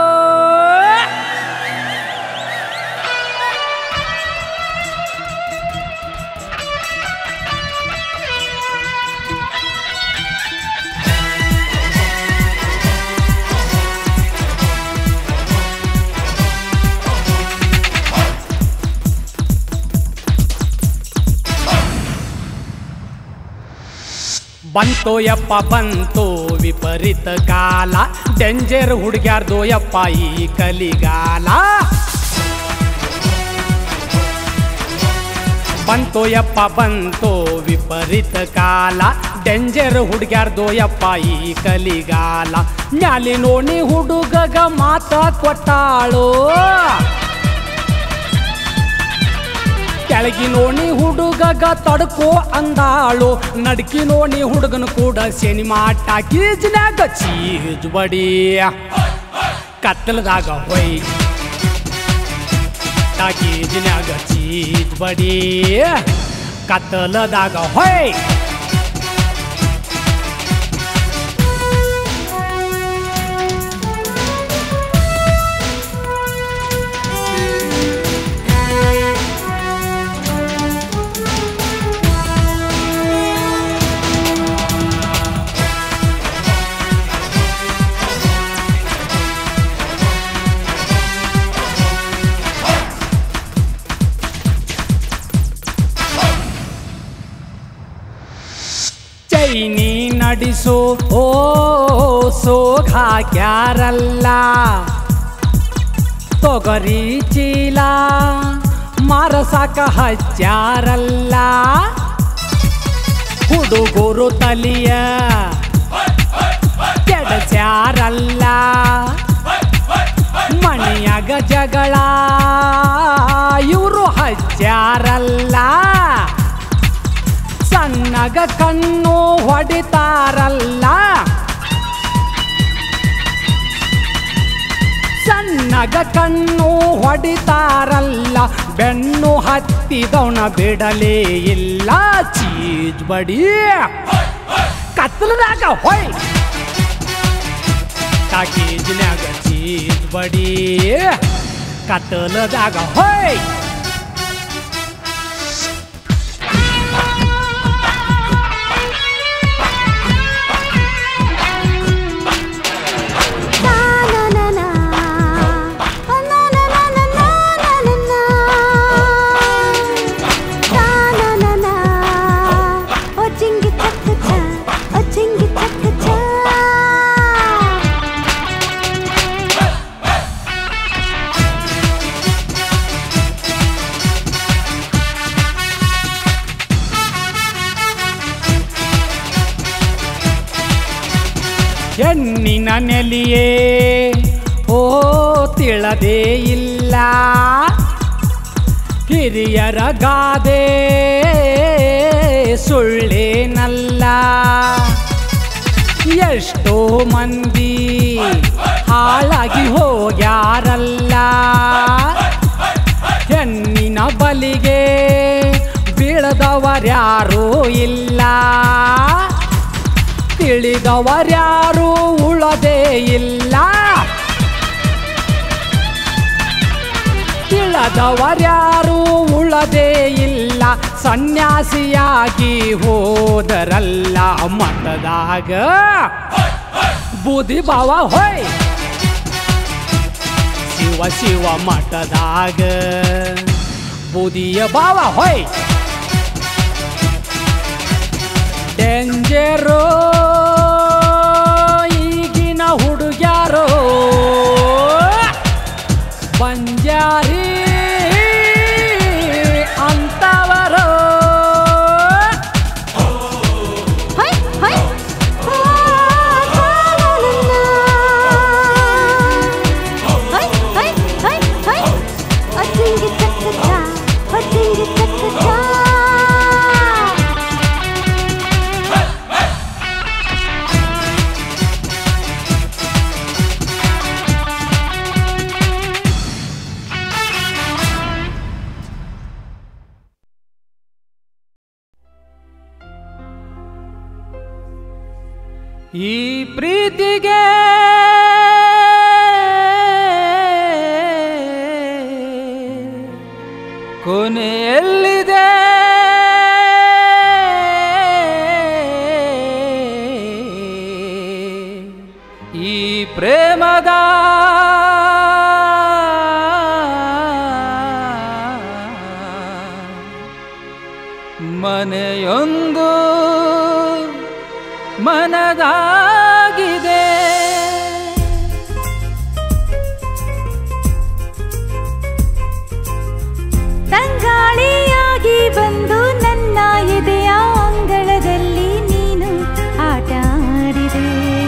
ಬಂತು ಯಪ್ಪ ಬಂತು ವಿಪರೀತ ಕಾಲ ಡೇಂಜರ್ ಹುಡುಗ್ಯಾರ್ದು ಯಪ್ಪ ಈ ಕಲಿಗಾಲ ಬಂತು ಯಪ್ಪ ಬಂತು ವಿಪರೀತ ಕಾಲ ಡೇಂಜರ್ ಹುಡುಗ್ಯಾರ್ದು ಯಪ್ಪ ಈ ಕಲಿಗಾಲ ಮ್ಯಾಲಿ ನೋಣಿ ಹುಡುಗಗ ಮಾತ ಕೊಟ್ಟಾಳು ಕೆಳಗಿ ನೋಣಿ ಹುಡುಗಗ ತಡ್ಕೋ ಅಂದಾಳು ನಡ್ಕಿ ನೋಣಿ ಹುಡುಗನ ಕೂಡ ಸಿನಿಮಾ ಟಾಕೀಜ್ನ್ಯಾಗ ಚೀಜ್ ಬಡಿ ಕತ್ತಲದಾಗ ಹೊಯ್ ಟಾಕೀಜ್ನ್ಯಾಗ ಚೀಜ್ ಬಡಿ ಕತ್ತಲದಾಗ ಹೊಯ್ ಚೈನಿ ನಡೆಸೋ ಓ ಸೋಘ ಕ್ಯಾರಲ್ಲ ತೊಗರಿ ಚೀಲ ಮಾರಸಾಕ ಹಚ್ಚಾರಲ್ಲ ಹುಡುಗರು ತಲಿಯ ಕೆಡಸ್ಯಾರಲ್ಲ ಮಣಿಯಾಗ ಜಗಳ ಇವರು ಹಚ್ಚಾರಲ್ಲ ಸಣ್ಣಗ ಕಣ್ಣು ಹೊಡಿತಾರಲ್ಲ ಸಣ್ಣಗ ಕಣ್ಣು ಹೊಡಿತಾರಲ್ಲ ಬೆನ್ನು ಹತ್ತಿದವನ ಬಿಡಲೇ ಇಲ್ಲ ಚೀಜ್ ಬಡಿ ಕತ್ತಲದಾಗ ಹೊಯ್ ಟಾಕೀಜ್ನ್ಯಾಗ ಚೀಜ್ ಬಡಿ ಕತ್ತಲದಾಗ ಹೊಯ್ ಹೆಣ್ಣಿನ ನೆಲಿಯೇ ಓ ತಿಳದೇ ಇಲ್ಲ ಹಿರಿಯರ ಗಾದೆ ಸುಳ್ಳೇನಲ್ಲ ಎಷ್ಟೋ ಮಂದಿ ಹಾಳಾಗಿ ಹೋಗ್ಯಾರಲ್ಲ ಹೆಣ್ಣಿನ ಬಲಿಗೆ ಬೀಳದವರ್ಯಾರೂ ಇಲ್ಲ ತಿಳಿದವರ್ಯಾರೂ ಉಳದೇ ಇಲ್ಲ ತಿಳ ಉಳದವರ್ಯಾರು ಉಳದೇ ಇಲ್ಲ ಸನ್ಯಾಸಿಯಾಗಿ ಹೋದರಲ್ಲ ಮಠದಾಗ ಬೂದಿ ಬಾವ ಹೋಯ್ ಶಿವ ಶಿವ ಮಠದಾಗ ಬೂದಿಯ ಬಾವ ಹೋಯ್ ಡೇಂಜರೋ ಈಗಿನ ಹುಡುಗ್ಯಾರೋ ಬಂಜಾರಿ ಅಂತವರು ಹೊಯ್ ಹೊಯ್ ಆ, ಲಾಲಾಲಲ್ಲ. ಹೊಯ್ ಹೊಯ್ ಹೊಯ್ ಹೊಯ್ ಅಜ್ಜಿಂಗೆ ಚಕ್ಕಚ ಅಜ್ಜಿಂಗೆ ಚಕ್ಕಚ ಈ ಪ್ರೀತಿಗೆ ಕೊನೆಯಲ್ಲಿದೆ ಈ ಪ್ರೇಮದ ಮನೆಯೊಂದು ಮನದಾಗಿದೆ ತಂಗಾಳಿಯಾಗಿ ಬಂದು ನನ್ನ ಎದೆಯ ಅಂಗಳದಲ್ಲಿ ನೀನು ಆಟ ಆಡಿದೆ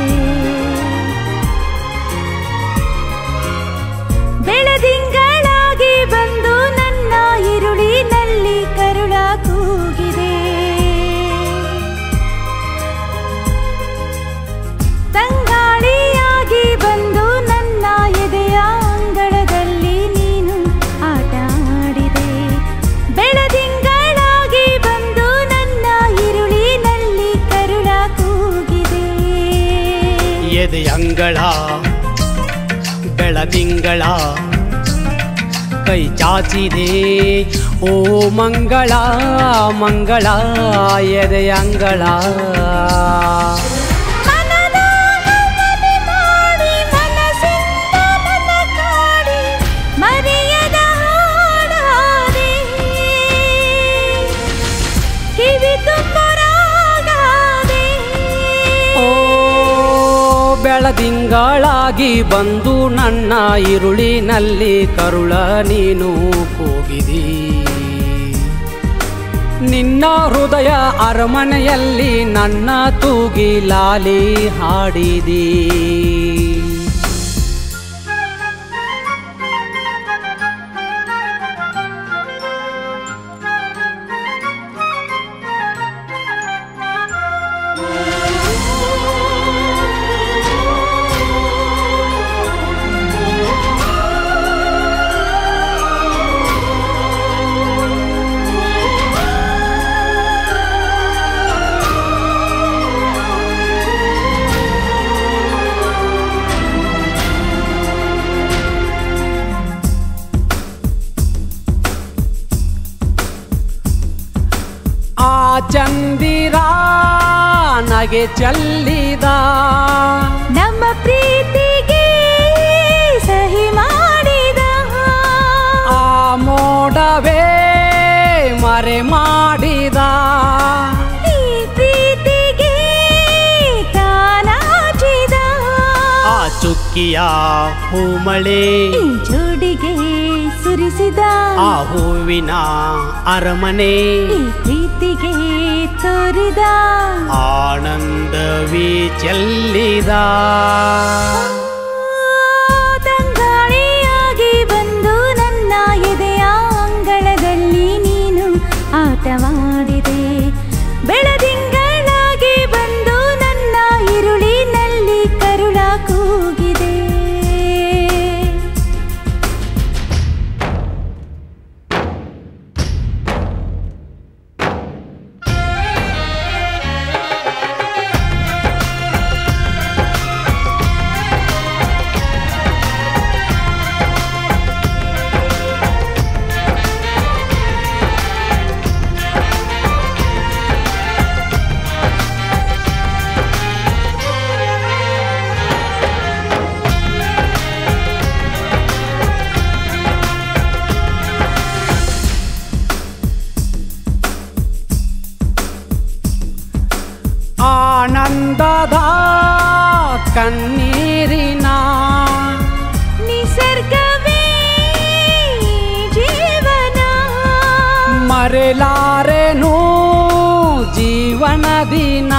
ಬೆಳದಿಂಗಳಾಗಿ ಬಂದು ನನ್ನ ಈರುಳಿನಲ್ಲಿ ಕರುಳ ಕೂಗಿದೆ ತಂಗಾಳಿಯಾಗಿ ಬಂದು ನನ್ನ ಎದೆಯ ಅಂಗಳದಲ್ಲಿ ನೀನು ಆಟ ಆಡಿದೆ ಬೆಳದಿಂಗಳಾಗಿ ಬಂದು ನನ್ನ ಈರುಳಿನಲ್ಲಿ ಕರುಳ ಕೂಗಿದೆ ಎದೆಯಂಗಳ ಬೆಳದಿಂಗಳ ಕೈ ಚಾಚಿದೆ ಓ ಮಂಗಳ ಮಂಗಳ ಎದೆಯಂಗಳ ಮನದ ಮನೆ ಮಾಡಿ ಮನಸ್ಸಿಂದ ಮನ ಕಾಡಿ ಮರೆಯದ ಹಾಡಾದೆ ಕಿವಿ ತುಂಬರಾಗಾದೆ ಓ ಬೆಳದಿಂಗಳಾಗಿ ಬಂದು ನನ್ನ ಈರುಳಿನಲ್ಲಿ ಕರುಳ ನೀನು ಕೂಗಿದಿ ನಿನ್ನ ಹೃದಯ ಅರಮನೆಯಲ್ಲಿ ನನ್ನ ತೂಗಿ ಲಾಲಿ ಹಾಡಿದಿ ಆ ಚಂದಿರ ನಗೆ ಚೆಲ್ಲಿದ ನಮ್ಮ ಪ್ರೀತಿಗೆ ಸಹಿ ಮಾಡಿದ ಆ ಮೋಡವೇ ಮರೆ ಮಾಡಿದ ಈ ಪ್ರೀತಿಗೆ ತಾನಾಚಿದ ಆ ಚುಕ್ಕಿಯ ಹೂಮಳೆ ಈ ಜೋಡಿಗೆ ಸುರಿಸಿದ ಆ ಹೂವಿನ ಅರಮನೆ ಈ ಪ್ರೀತಿಗೆ ತೋರಿದ ಆನಂದವೇ ಚೆಲ್ಲಿದ ತಂಗಾಳಿಯಾಗಿ ಬಂದು ನನ್ನ ಎದೆಯ ಅಂಗಳದಲ್ಲಿ ನೀನು ಆಟವಾಡಿದೆ ಬೆಳದಿಂಗಳಾಗಿ ಬಂದು ನನ್ನ ಈರುಳಿನಲ್ಲಿ ಕರುಳ ಕೂಗಿದೆ ಆ ಕಣ್ಣೀರಿನ ನಿಸರ್ಗವೇ ಜೀವನ ಮರೆಲಾರೆನು ಜೀವನ ದಿನ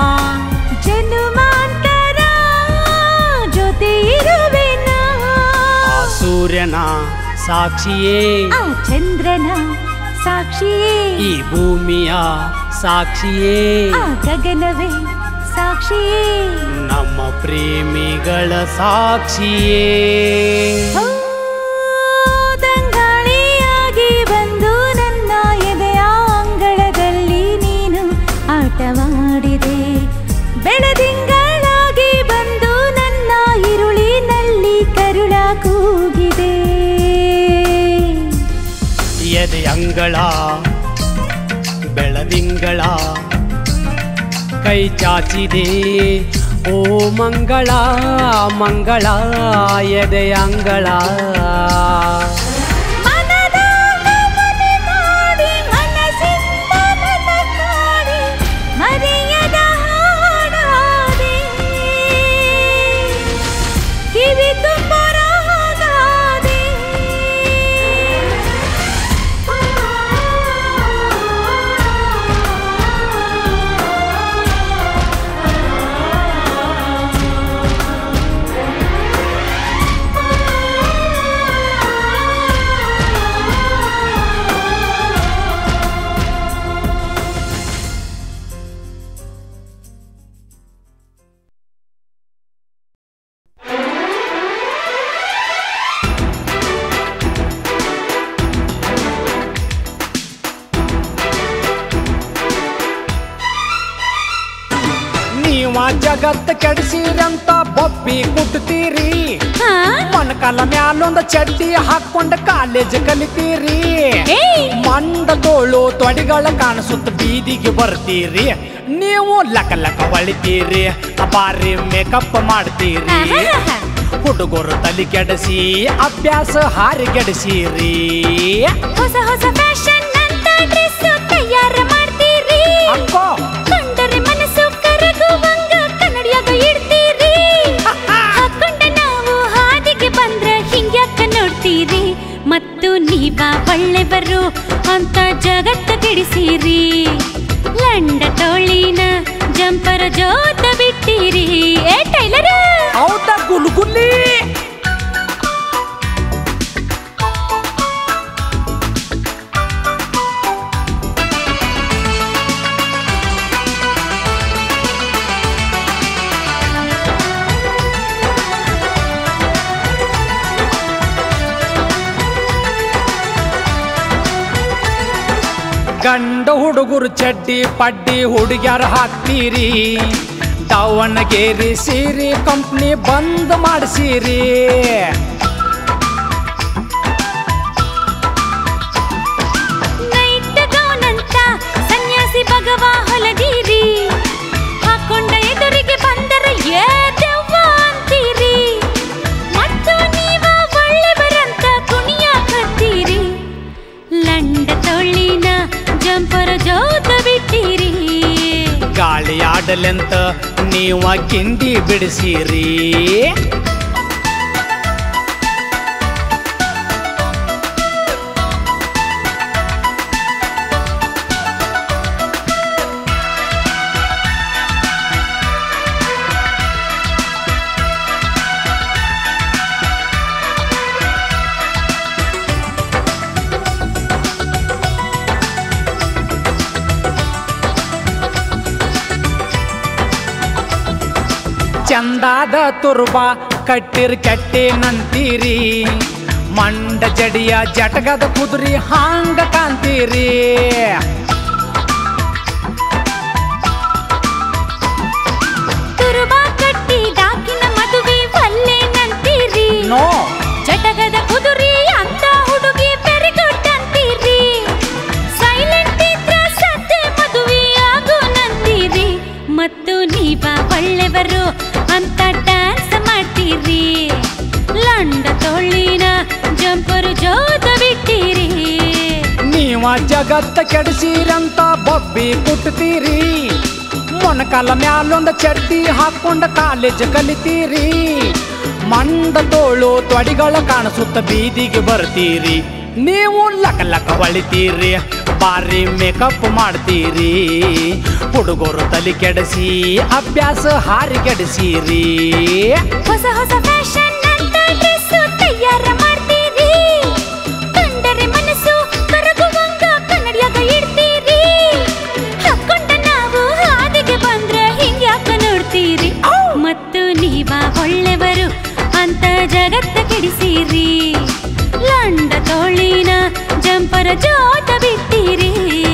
ಜನುಮಾಂತರ ಜೊತೆ ಇರುವೆನ ಆ ಸೂರ್ಯನ ಸಾಕ್ಷಿಯೇ ಆ ಚಂದ್ರನ ಸಾಕ್ಷಿಯೇ ಈ ಭೂಮಿಯ ಸಾಕ್ಷಿಯೇ ಆ ಗಗನವೇ ಸಾಕ್ಷಿಯೇ ನಮ್ಮ ಪ್ರೇಮಿಗಳ ಸಾಕ್ಷಿಯೇ ಓ, ತಂಗಾಳಿಯಾಗಿ ಬಂದು ನನ್ನ ಎದೆಯ ಅಂಗಳದಲ್ಲಿ ನೀನು ಆಟವಾಡಿದೆ ಬೆಳದಿಂಗಳಾಗಿ ಬಂದು ನನ್ನ ಇರುಳಿನಲ್ಲಿ ಕರುಳ ಕೂಗಿದೆ ಎದೆ ಅಂಗಳ ಬೆಳದಿಂಗಳ ಕೈ ಚಾಚಿದೆ ಓ ಮಂಗಳ ಮಂಗಳ ಎದೆ ಅಂಗಳ ಮನದಾಗ ಮನೆ ಮಾಡಿ ಮನಸ್ಸಿಂದ ಮನ ಕಾಡಿ ಮರೆಯದ ಹಾಡಾದೆ ಕಿವಿ ತುಂಬ ರಾಗಾದೆ ನೀವ ಜಗತ್ ಕೆಡಿಸಿರಂತ ಬೊಬ್ಬಿ ಕುಟ್ತೀರಿ ಮೊಣಕಾಲ ಮ್ಯಾಲೊಂದ ಚಡ್ಡಿ ಹಾಕೊಂಡ ಕಾಲೇಜ್ ಕಲಿತೀರಿ ಮಂಡ ತೋಳು ತೊಡಿಗಳ ಕಾಣಿಸುತ್ತ ಬೀದಿಗೆ ಬರ್ತೀರಿ ನೀವು ಲಕ ಲಕ ಹೊಳಿತೀರಿ ಬಾರಿ ಮೇಕಪ್ ಮಾಡ್ತೀರಿ ಹುಡುಗರು ತಲೆ ಕೆಡಿಸಿ ಅಭ್ಯಾಸ ಹಾರಿ ಕೆಡಿಸಿರಿ ಹೊಸ ಹೊಸ ಫ್ಯಾಷನ್ ಅಂತ ಡ್ರೆಸ್ ತಯಾರ ಮಾಡ್ತೀರಿ ಅಕ್ಕೋ ಕಂಡರೆ ಮನಸ್ಸು ಕರಗುವಂಗ ಕನ್ನಡಿಯಾಗ ಇಡ್ತೀರಿ ಹಾಕೊಂಡ ನಾವು ಹಾದಿಗೆ ಬಂದ್ರ ಹಿಂಗ್ಯಾಕ ನೋಡ್ತೀರಿ ಮತ್ತು ನೀವ ಒಳ್ಳೆವರು ಅಂತ ಜಗತ್ತ ಗಿಡಿಸಿರಿ ಲಂಡ ತೋಳಿನ ಜಂಪರ ಜೋತ ಬಿಟ್ಟಿರಿ ಏ ಟೈಲರ್ ಹೌದಾ ಗುಲ್ಗುಲ್ಲಿ ಗಂಡ ಹುಡುಗರು ಚಡ್ಡಿ ಪಡ್ಡಿ ಹುಡುಗ್ಯಾರ ಹಾಕ್ತೀರಿ ದಾವಣಗೆರೆ ಸೀರೆ ಕಂಪ್ನಿ ಬಂದ್ ಮಾಡಿಸಿರಿ ನೈಟ್ ಗೌನ್ ಅಂತ ಸನ್ಯಾಸಿ ಭಗವ ಹೊಲದೀರಿ ಹಾಕೊಂಡ ಎದುರಿಗೆ ಬಂದರ ಏ ದೆವ್ವ ಅಂತೀರಿ ಮತ್ತು ನೀವ ಒಳ್ಳೆವರಂತ ಕುಣಿಯಾಕತ್ತೀರಿ ಲಂಡ ತೊಳ್ಳಿನ ಜಂಪರ ಜೋತ ಬಿಟ್ಟಿರಿ ಗಾಳಿ ಆಡಲೆಂತ ನೀವ ಕಿಂಡಿ ಬಿಡಿಸಿರಿ ಚಂದಾದ ತುರ್ಬ ಕಟ್ಟಿರ್ ಕೆಟ್ಟಿ ನಂತೀರಿ ಮಂಡ ಜಡಿಯ ಜಟಗದ ಕುದುರಿ ಹಾಂಗ ಕಾಂತೀರಿ ತುರುಬ ಕಟ್ಟಿ ಡಾಕಿನ ಮದುವೆ ಒಲ್ಲೆ ನಂತೀರಿ ನೋ ಜಟಗದ ಕುದುರಿ ಅಂತ ಹುಡುಗಿ ಬೆರೆಗೊಟ್ಟಂತೀರಿ ಸೈಲೆಂಟ್ ಇದ್ರ ಸದ್ದೆ ಮದುವೆ ಆಗು ನಂತೀರಿ ಮತ್ತು ನೀವ ಒಳ್ಳೆವರು ಅಂತ ಡ್ಯಾನ್ಸ್ ಮಾಡ್ತೀರಿ ಲಂಡ ತೊಳ್ಳಿನ ಜಂಪರು ಜೋತ ಬಿಟ್ಟಿರಿ ನೀವ ಜಗತ್ತ ಕೆಡಿಸಿರಂತ ಬಬ್ಬಿ ಕುಟ್ತೀರಿ ಮೊಣಕಾಲ ಮ್ಯಾಲೊಂದ ಚಡ್ಡಿ ಹಾಕೊಂಡ ಕಾಲೇಜ್ ಕಲಿತೀರಿ ಮಂಡ ತೋಳು ತೊಡಿಗಳ ಕಾಣಿಸುತ್ತ ಬೀದಿಗೆ ಬರ್ತೀರಿ ನೀವು ಲಕ ಲಕ ಹೊಳಿತೀರಿ ಬಾರಿ ಮೇಕಪ್ ಮಾಡ್ತೀರಿ ಹುಡುಗರು ತಲೆ ಕೆಡಿಸಿ ಅಭ್ಯಾಸ ಹಾರಿ ಕೆಡಿಸಿರಿ ಹೊಸ ಹೊಸ ಫ್ಯಾಷನ್ ಅಂತ ಡ್ರೆಸ್ ತಯಾರ ಮಾಡ್ತೀರಿ ಕಂಡರೆ ಮನಸ್ಸು ಕರಗುವಂಗ ಕನ್ನಡಿಯಾಗ ಇಡ್ತೀರಿ ಹಾಕೊಂಡ ನಾವು ಹಾದಿಗೆ ಬಂದ್ರೆ ಹಿಂಗ್ಯಾಕ ನೋಡ್ತೀರಿ ಮತ್ತು ನೀವ ಒಳ್ಳೆವರು ಅಂತ ಜಗತ್ತ ಕೆಡಿಸಿರಿ ಲಂಡ ತೋಳಿನ ಜಂಪರ ಜೋತ ಬಿಟ್ಟಿರಿ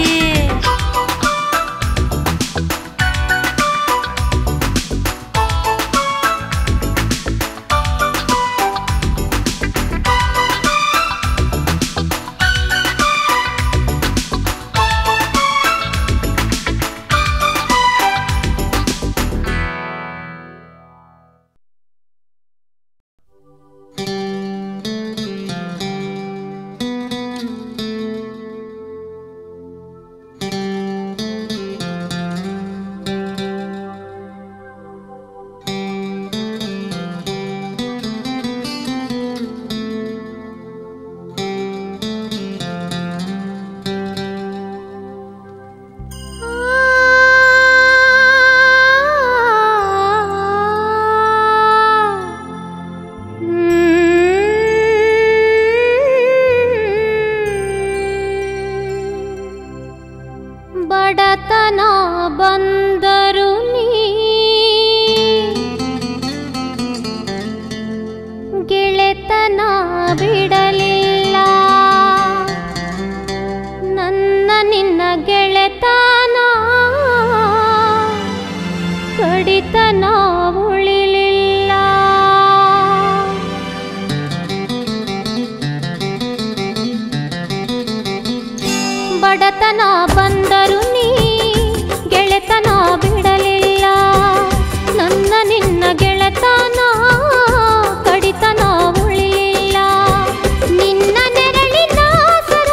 ಬಡತನ ಬಂದರು ನೀ ಗೆಳೆತನ ಬಿಡಲಿಲ್ಲ ನನ್ನ ನಿನ್ನ ಗೆಳೆತನ ಕಡಿತನ ಉಳಿಲಿಲ್ಲ ಬಡತನ ಬಂದರು ನೀ ಗೆಳೆತನ ಬಿಡಲಿಲ್ಲ ನನ್ನ ನಿನ್ನ ಗೆಳೆತನ ಕಡಿತನ ಉಳಿಲಿಲ್ಲ ನಿನ್ನ ನೆರಳಿನ ಸರ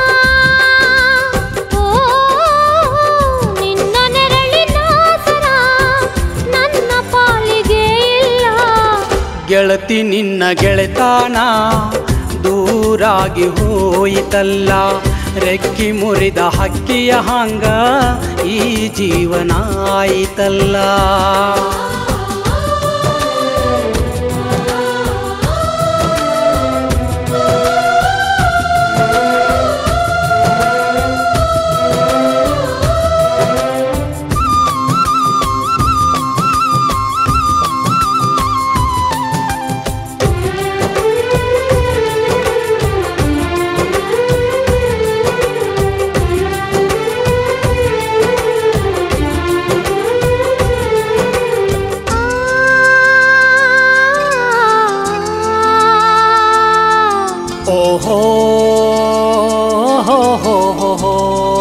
ಓ ನಿನ್ನ ನೆರಳಿನ ಸರ ನನ್ನ ಪಾಲಿಗೆ ಇಲ್ಲ ಗೆಳತಿ ನಿನ್ನ ಗೆಳೆತಾನ ದೂರಾಗಿ ಹೋಯಿತಲ್ಲ ರೆಕ್ಕಿ ಮುರಿದ ಹಕ್ಕಿಯ ಹಂಗ ಈ ಜೀವನ ಆಯಿತಲ್ಲ ಓಹೋ ಹೋ ಹೋ ಹೋ ಹೋ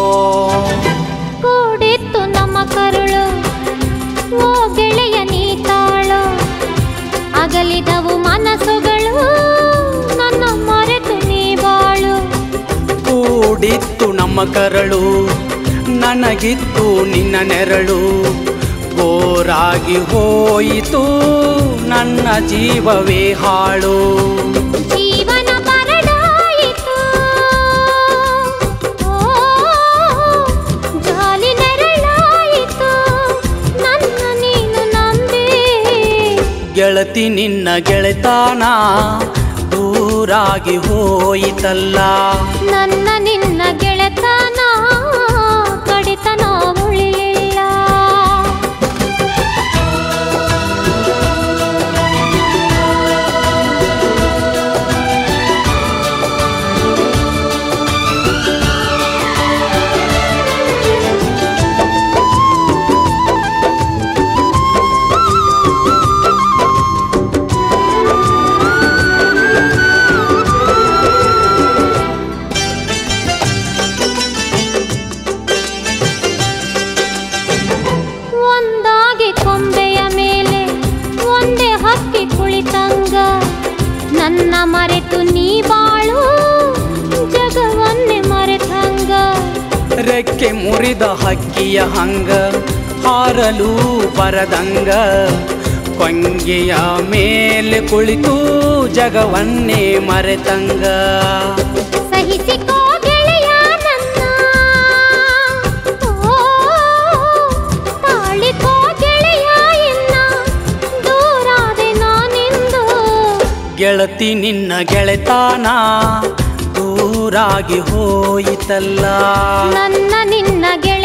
ಕೂಡಿತ್ತು ನಮ್ಮ ಕರುಳು ಓ ಗೆಳೆಯ ನೀ ತಾಳು ಅಗಲಿದವು ಮನಸ್ಸುಗಳು ನನ್ನ ಮರೆತು ನೀ ಬಾಳು ಕೂಡಿತ್ತು ನಮ್ಮ ಕರಳು ನನಗಿತ್ತು ನಿನ್ನ ನೆರಳು ಗೋರಾಗಿ ಹೋಯಿತು ನನ್ನ ಜೀವವೇ ಹಾಳು ಜೀವನ ಬರಡಾಯಿತು ಓ ಜಾಲಿ ನೆರಳಾಯಿತು ನನ್ನ ನೀನು ನಂಬಿ ಗೆಳತಿ ನಿನ್ನ ಗೆಳೆತಾನ ದೂರಾಗಿ ಹೋಯಿತಲ್ಲ ನನ್ನ ನಿನ್ನ ಗೆಳೆತನ ಕಡಿತನ ಉಳಿಲಿಲ್ಲ ಒಂದಾಗಿ ಕೊಂಬೆಯ ಮೇಲೆ ಒಂದೇ ಹಕ್ಕಿ ಕುಳಿತಂಗ ನನ್ನ ಮರೆತು ನೀ ಬಾಳು ಜಗವನ್ನೇ ಮರೆತಂಗ ರೆಕ್ಕೆ ಮುರಿದ ಹಕ್ಕಿಯ ಹಂಗ ಹಾರಲು ಬರದಂಗ ಕೊಂಗೆಯ ಮೇಲೆ ಕುಳಿತು ಜಗವನ್ನೇ ಮರೆತಂಗ ಸಹಿಸಿಕೋ ಗೆಳೆಯ ನನ್ನ ಓ, ತಾಳಿಕೋ ಗೆಳೆಯ ಎನ್ನ ದೂರಾದೆ ನಾನಿಂದು ಗೆಳತಿ ನಿನ್ನ ಗೆಳೆತಾನ ದೂರಾಗಿ ಹೋಯಿತಲ್ಲ ನನ್ನ ನಿನ್ನ ಗೆಳೆಯ